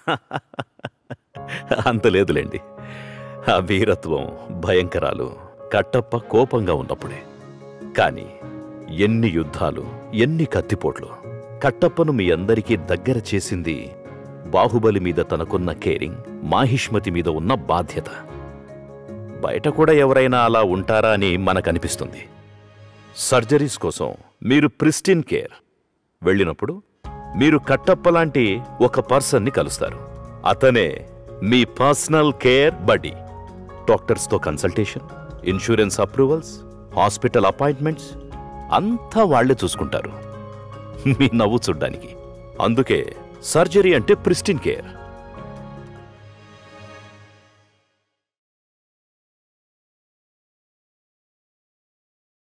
అంత లేదులేండి ఆ వీరత్వం భయంకరాలు కట్టప్ప కోపంగా ఉన్నప్పుడే కాని ఎన్ని యుద్ధాలు ఎన్ని కత్తిపోట్లు కట్టప్పను మీ అందరికీ దగ్గర చేసింది బాహుబలి మీద తనకున్న కేరింగ్ మాహిష్మతి మీద ఉన్న బాధ్యత బయట కూడా ఎవరైనా అలా ఉంటారా అని మనకనిపిస్తుంది సర్జరీస్ కోసం మీరు ప్రిస్టిన్ కేర్ వెళ్ళినప్పుడు మీరు కట్టప్పలాంటి ఒక పర్సన్ని కలుస్తారు అతనే మీ పర్సనల్ కేర్ బడీ డాక్టర్స్తో consultation insurance approvals hospital appointments అంతా వాళ్లే చూసుకుంటారు మీ నవ్వు చూడ్డానికి అందుకే సర్జరీ అంటే ప్రిస్టిన్ కేర్